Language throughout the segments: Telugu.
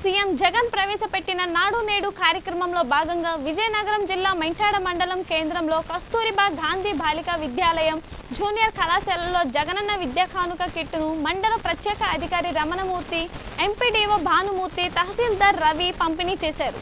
సీఎం జగన్ ప్రవేశపెట్టిన నాడు నేడు కార్యక్రమంలో భాగంగా విజయనగరం జిల్లా మెంటాడ మండలం కేంద్రంలో కస్తూరిబా గాంధీ బాలికా విద్యాలయం జూనియర్ కళాశాలలో జగనన్న విద్యా కానుక కిట్టును మండల ప్రత్యేక అధికారి రమణమూర్తి ఎంపీడీఓ భానుమూర్తి తహసీల్దార్ రవి పంపిణీ చేశారు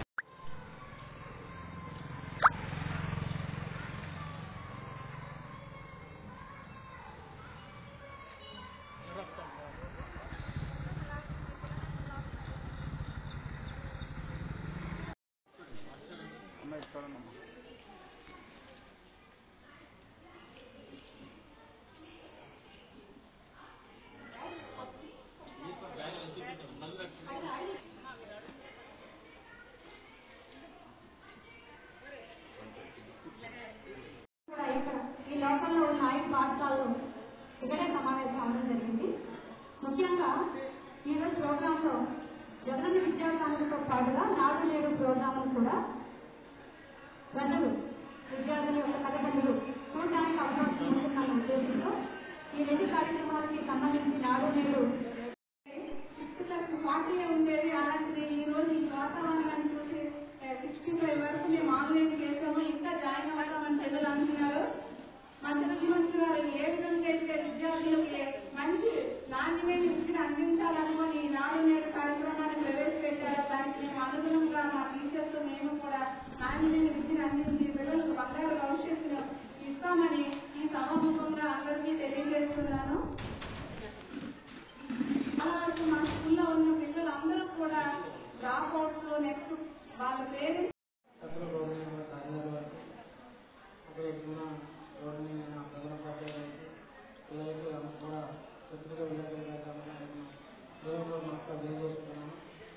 కూడా ఇక్కడ ఈ లోకంలో ఉన్న ఐదు పాఠశాలలు ఇక్కడే సమావేశం అవడం జరిగింది ముఖ్యంగా ఈరోజు ప్రోగ్రాంలో జగనన్న విద్యాకాంక్షతో పాటుగా నాడు నేడు ప్రోగ్రాంలు కూడా ప్రజలు విద్యార్థుల యొక్క తల్లిదండ్రులు చూడడానికి అవకాశం ఉంటుందన్న ఉద్దేశంతో ఈ రెండు కార్యక్రమాలకి సంబంధించి నాడు నేడు సిక్స్త్ ఫార్టీ ఉండేది అలాంటిది ఈ రోజు ఈ వాతావరణాన్ని చూసి సిక్స్టీ ఫైవ్ వరకు మేము ఆన్లైన్ చేసాము ఇంకా జాయిన్ అవ్వడం పిల్లలు అంటున్నారు మంత్రి ముఖ్యమంత్రి గారు ఏ విధంగా అయితే విద్యార్థులకి మంచి నాణ్యమైన విద్యను అందించాలనుకుని ఈ నాడు నేడు కార్యక్రమాన్ని ప్రవేశపెట్టారు దానికి మేము అనుగుణంగా మా టీచర్స్ మేము కూడా నాణ్యమైన విద్యను అందించి పిల్లలకు బంగారు భవిష్యత్తును ఇస్తామని ఈ సభాముఖంగా అందరికీ తెలియజేస్తున్నాను అలాగే మన స్కూల్లో ఉన్న పిల్లలందరూ కూడా డ్రాప్ అవుట్స్ నెక్స్ట్ వాళ్ళ పేరెంట్స్ అసలు రోడ్డు మీద కార్యాలయం వరకు అక్కడ ఎక్కిన రోడ్డు మీద ప్రధాన ఉపాధ్యాయులకి పిల్లలకి అందరూ కూడా పత్రిక విలేకరులుగా కాబట్టి దేవుడు మొత్తం తెలియజేస్తున్నాను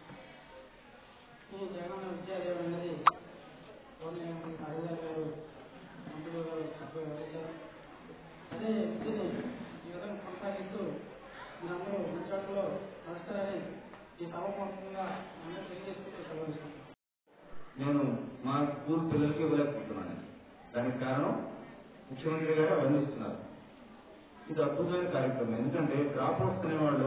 ఈ జగన్ విద్యాలయం అనేది ఓన్లీ హరిదాస్ గారు మంత్రులు గారు చక్కగా వివరించారు అదే విద్యను ఈ విధంగా కొనసాగిస్తూ మీరందరూ మంచి నడుస్తారని ఈ సభాముఖంగా అందరూ తెలియజేస్తూ సెలవుస్తున్నాను నేను మా స్కూల్ పిల్లలకి ఇవ్వలేకపోతున్నాను దానికి కారణం ముఖ్యమంత్రి గారు వర్ణిస్తున్నారు ఇది అద్భుతమైన కార్యక్రమం ఎందుకంటే డ్రాప్ అవుట్స్ అనేవాళ్ళు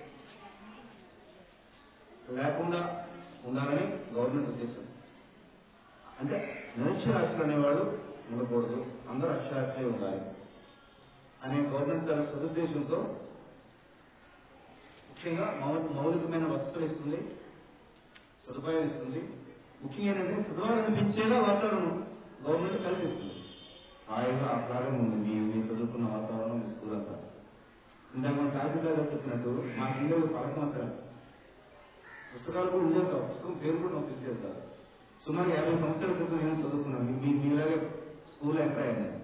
లేకుండా ఉండాలని గవర్నమెంట్ ఉద్దేశం అంటే నిరక్షరాస్యులు అనేవాళ్ళు ఉండకూడదు అందరూ అక్షరాస్యులే ఉండాలి అనే గవర్నమెంట్ తన సదుద్దేశంతో ముఖ్యంగా మౌ- మౌలికమైన వసతులు ఇస్తుంది సదుపాయాలు ఇస్తుంది ముఖ్యంగా ఏంటంటే సదుపాయాలు అనిపించేలా వాతావరణం గవర్నమెంట్ కల్పిస్తుంది హాయిగా ఆహ్లాదంగా ఉంది మీ మీరు చదువుకున్న వాతావరణం మీ స్కూల్ అంతా ఇందాక మన తహసీల్దార్ చెప్పినట్టు మా పిల్లలు పడకమంటారు పుస్తకాలు కూడా ఉండేవి కావు పుస్తకం పేరు కూడా నాకు తెలిసేది కాదు సుమారు యాభై సంవత్సరాల క్రితం నేను చదువుకున్నాను మీ మీలాగే స్కూల్ ఎంటర్ అయ్యాను